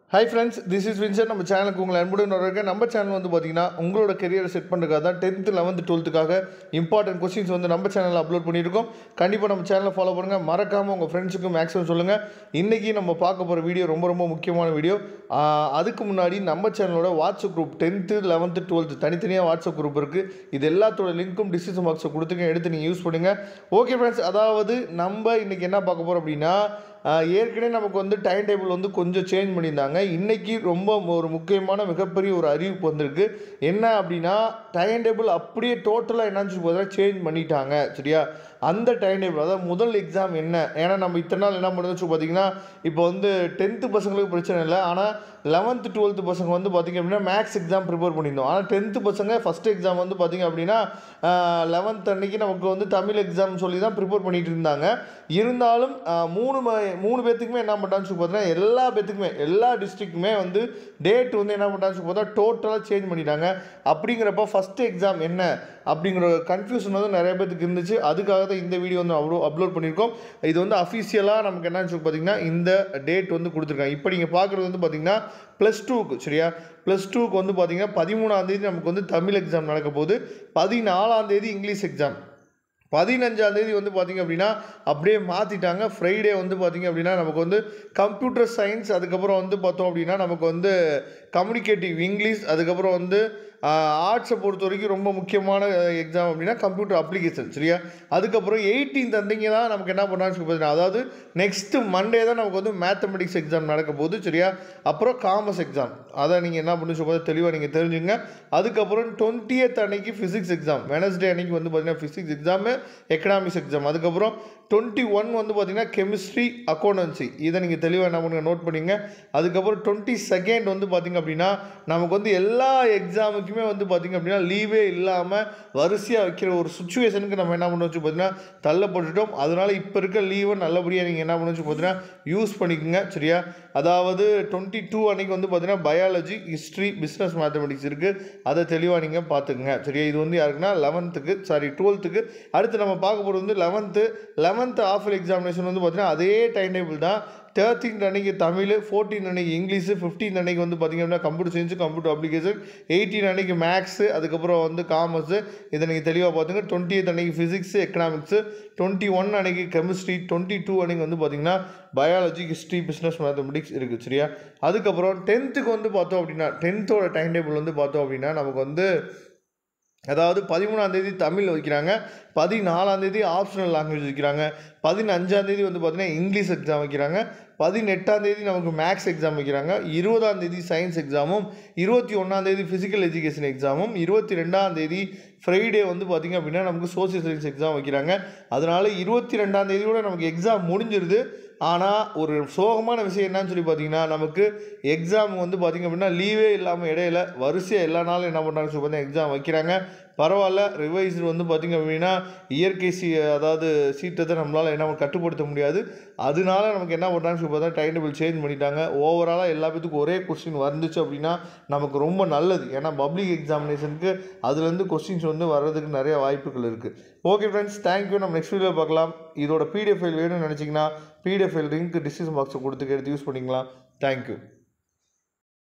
high friends this is Winsor நம்ம சேனலுக்கு உங்களை அன்புடன் வரவேற்க நம்ம சேனல் வந்து பார்த்தீங்கன்னா உங்களோட கெரியரை செட் பண்ணுறதுக்காக தான் டென்த்து லெவன்த்து டுவெல்த்துக்காக இம்பார்ட்டன்ட் கொஸ்டின்ஸ் வந்து நம்ம சேனலில் அப்லோட் பண்ணியிருக்கோம் கண்டிப்பாக நம்ம சேனலை ஃபாலோ பண்ணுங்கள் மறக்காமல் உங்கள் ஃப்ரெண்ட்ஸுக்கு மேக்ஸிமம் சொல்லுங்கள் இன்றைக்கி நம்ம பார்க்க போகிற வீடியோ ரொம்ப ரொம்ப முக்கியமான வீடியோ அதுக்கு முன்னாடி நம்ம சேனலோட WhatsApp group tenth eleventh twelfth தனித்தனியாக வாட்ஸ்அப் குரூப் இருக்குது இது எல்லாத்தோட லிங்க்கும் டிஸ்கிரிப்ஷன் பாக்ஸை கொடுத்துருக்கேன் எடுத்து நீங்கள் யூஸ் பண்ணுங்கள் ஓகே ஃப்ரெண்ட்ஸ் அதாவது நம்ம இன்றைக்கி என்ன பார்க்க போகிறோம் அப்படின்னா ஆஹ் ஏற்கனவே நமக்கு வந்து டைம் டேபிள் வந்து கொஞ்சம் சேஞ்ச் பண்ணியிருந்தாங்க இன்றைக்கி ரொம்ப ஒரு முக்கியமான மிகப்பெரிய ஒரு அறிவிப்பு வந்திருக்கு என்ன அப்படின்னா டைம் டேபிள் அப்படியே டோட்டலாக என்னன்னு சொல்லி பார்த்தா சேஞ்ச் பண்ணிட்டாங்க சரியா அந்த டைம் டேபிள் அதாவது முதல் எக்ஸாம் என்ன ஏன்னா நம்ம இத்தனை நாள் என்ன பண்ணுறதுன்னு சொல்லி பார்த்தீங்கன்னா இப்போ வந்து டென்த்து பசங்களுக்கு பிரச்சனை இல்லை ஆனால் லெவன்த்து டுவெல்த்து பசங்க வந்து பார்த்திங்க அப்படின்னா மேக்ஸ் எக்ஸாம் ப்ரிப்பேர் பண்ணியிருந்தோம் ஆனால் டென்த்து பசங்க ஃபஸ்ட் எக்ஸாம் வந்து பார்த்திங்க அப்படின்னா லெவன்த் அன்னைக்கு நமக்கு வந்து தமிழ் எக்ஸாம் சொல்லி தான் ப்ரிப்பேர் பண்ணிட்டு இருந்தாங்க இருந்தாலும் ஆஹ், மூணு ம- மூணு பேர்த்துக்குமே என்ன பண்ணுறான்னு சொல்லி பார்த்தீங்கன்னா எல்லா பேர்த்துக்குமே எல்லா டிஸ்ட்ரிக்ட்டுமே வந்து டேட் வந்து என்ன பண்ணுறான்னு சொல்லி பார்த்தா டோட்டலாக சேஞ்ச் பண்ணிட்டாங்க அப்படிங்கிறப்ப ஃபஸ்ட்டு எக்ஸாம் என்ன அப்படிங்கிற கன்ஃபியூஷன் வந்து நிறைய பேர்த்துக்கு இருந்துச்சு அதுக்காக தான் இந்த வீடியோ வந்து அவ்வளோ அப்லோட் பண்ணியிருக்கோம் இது வந்து அஃபிஷியலாக நமக்கு என்னன்னு சொல்லி பார்த்தீங்கன்னா இந்த டேட் வந்து கொடுத்துருக்காங்க இப்போ நீங்கள் பார்க்குறது வந்து பார்த்தீங்கன்னா ப்ளஸ் டூக்கு சரியா ப்ளஸ் டூக்கு வந்து பார்த்தீங்கன்னா பதிமூணாம் தேதி நமக்கு வந்து தமிழ் எக்ஸாம் நடக்க போகுது பதினாலாம் தேதி இங்கிலீஷ் எக்ஸாம் பதினஞ்சாம் தேதி வந்து பார்த்திங்க அப்படின்னா அப்படியே மாற்றிட்டாங்க ஃப்ரைடே வந்து பார்த்திங்க அப்படின்னா நமக்கு வந்து கம்ப்யூட்டர் சயின்ஸ் அதுக்கப்புறம் வந்து பார்த்தோம் அப்படின்னா நமக்கு வந்து கம்யூனிகேட்டிவ் இங்கிலீஷ் அதுக்கப்புறம் வந்து ஆர்ட்ஸை பொறுத்த வரைக்கும் ரொம்ப முக்கியமான எக்ஸாம் அப்படின்னா கம்ப்யூட்டர் அப்ளிகேஷன் சரியா அதுக்கப்புறம் எயிட்டீன்த் அன்றைக்கி தான் நமக்கு என்ன பண்ணான்னு சொல்லி பார்த்தீங்கன்னா அதாவது நெக்ஸ்ட்டு மண்டே தான் நமக்கு வந்து மேத்தமெட்டிக்ஸ் எக்ஸாம் நடக்க போகுது சரியா அப்புறம் காமர்ஸ் எக்ஸாம் அதை நீங்கள் என்ன பண்ணி சொல்லி தெளிவாக நீங்கள் தெரிஞ்சுங்க அதுக்கப்புறம் டுவெண்ட்டியத் அன்னைக்கு ஃபிசிக்ஸ் எக்ஸாம் வெனஸ்டே அன்னைக்கு வந்து பார்த்தீங்கன்னா ஃபிசிக்ஸ் எக்ஸாமு எக்கனாமிக்ஸ் எக்ஸாம் அதுக்கப்புறம் டுவெண்ட்டி ஒன் வந்து பார்த்தீங்கன்னா கெமிஸ்ட்ரி அக்கௌண்டன்சி இதை நீங்கள் தெளிவாக என்ன பண்ணுங்க நோட் பண்ணிங்க அதுக்கப்புறம் டுவெண்ட்டி செகண்ட் வந்து பார்த்தீங்க அப்படின்னா நமக்கு வந்து எல்லா எக்ஸாமுக்குமே வந்து பார்த்தீங்க அப்படின்னா லீவே இல்லாமல் வரிசையாக வைக்கிற ஒரு சுச்சுவேஷனுக்கு நம்ம என்ன பண்ண வச்சு பார்த்தீங்கன்னா தள்ளப்பட்டுட்டோம் அதனால் இப்போ இருக்க லீவை நல்லபடியாக நீங்கள் என்ன பண்ண வச்சு பார்த்தீங்கன்னா யூஸ் பண்ணிக்கோங்க சரியா அதாவது டுவெண்ட்டி டூ அன்னைக்கு வந்து பார்த்தீங்கன்னா பயாலஜி ஹிஸ்ட்ரி பிஸ்னஸ் மேத்தமெட்டிக்ஸ் இருக்குது அதை தெளிவாக நீங்கள் பார்த்துக்குங்க சரியா இது வந்து யாருக்குன்னா லெவன்த்துக்கு சாரி டுவெல்த்துக்கு அடுத்து நம்ம பார்க்க போகிறது வந்து லெவன்த்து லெவன்த்து ஆஃபல் எக்ஸாமினேஷன் வந்து பார்த்தீங்கன்னா அதே டைம் டேபிள் தான் தேர்ட்டீன் அன்னைக்கு தமிழ் ஃபோர்டீன் அன்னைக்கு இங்கிலீஷு ஃபிஃப்டீன் அன்னைக்கு வந்து பார்த்திங்க அப்படின்னா computer science computer application eighteen அன்னைக்கு மேக்ஸு அதுக்கப்புறம் வந்து காமர்ஸு இதை நீங்கள் தெளிவாக பார்த்துங்க டுவெண்ட்டி அன்னைக்கு ஃபிசிக்ஸு எக்கனாமிக்ஸு டுவெண்ட்டி ஒன் அன்னைக்கு கெமிஸ்ட்ரி டுவெண்ட்டி டூ அன்னைக்கு வந்து பார்த்திங்கன்னா பயாலஜி ஹிஸ்ட்ரி பிஸ்னஸ் மேத்தமெட்டிக்ஸ் இருக்குது சரியா அதுக்கப்புறம் டென்த்துக்கு வந்து பார்த்தோம் அப்படின்னா டென்த்தோட டைம் டேபிள் வந்து பார்த்தோம் அப்படின்னா நமக்கு வந்து அதாவது பதிமூணாம் தேதி தமிழ் வைக்கிறாங்க பதினாலாம் தேதி ஆப்ஷனல் லாங்குவேஜ் வைக்கிறாங்க பதினஞ்சாம் தேதி வந்து பார்த்தீங்கன்னா இங்கிலீஷ் எக்ஸாம் வைக்கிறாங்க பதினெட்டாம் தேதி நமக்கு மேக்ஸ் எக்ஸாம் வைக்கிறாங்க இருபதாம் தேதி சயின்ஸ் எக்ஸாமும் இருபத்தி ஒன்றாம் தேதி ஃபிசிக்கல் எஜுகேஷன் எக்ஸாமும் இருபத்தி ரெண்டாம் தேதி ஃப்ரைடே வந்து பார்த்திங்க அப்படின்னா நமக்கு சோசியல் சயின்ஸ் எக்ஸாம் வைக்கிறாங்க அதனால் இருபத்தி ரெண்டாம் தேதியோட நமக்கு எக்ஸாம் முடிஞ்சிருது ஆனால் ஒரு சோகமான விஷயம் என்னன்னு சொல்லி பார்த்தீங்கன்னா நமக்கு எக்ஸாம் வந்து பார்த்திங்க அப்படின்னா லீவே இல்லாமல் இடையில வரிசையாக எல்லா நாளும் என்ன பண்ணுறாங்க சொல்லி பார்த்தீங்கன்னா எக்ஸாம் வைக்கிறாங்க பரவாயில்ல ரிவைஸ்டு வந்து பார்த்திங்க அப்படின்னா இயற்கை சீ அதாவது சீட்டத்தை நம்மளால் என்ன பண்ண- கட்டுப்படுத்த முடியாது அதனால நமக்கு என்ன பண்ணுறாங்கன்னு சொல்லி பார்த்தா டைம் டேபிள் சேஞ்ச் பண்ணிட்டாங்க ஓவராலாக எல்லா பேத்துக்கும் ஒரே கொஸ்டின் வந்துச்சு அப்படின்னா நமக்கு ரொம்ப நல்லது ஏன்னா பப்ளிக் எக்ஸாமினேஷனுக்கு அதுலேருந்து கொஸ்டின்ஸ் வந்து வர்றதுக்கு நிறைய வாய்ப்புகள் இருக்குது ஓகே ஃப்ரெண்ட்ஸ் தேங்க்யூ நம்ம நெக்ஸ்ட் வீடியோ பார்க்கலாம் இதோட பிடிஎஃப் ஃபைல் வேணும்னு நினச்சிங்கன்னா பிடிஎஃப் ஃபைல் லிங்க் டிஸ்கிரிப்ஷன் பாக்ஸை கொடுத்து எடுத்து யூஸ் பண்ணிக்கலாம் தேங்க்யூ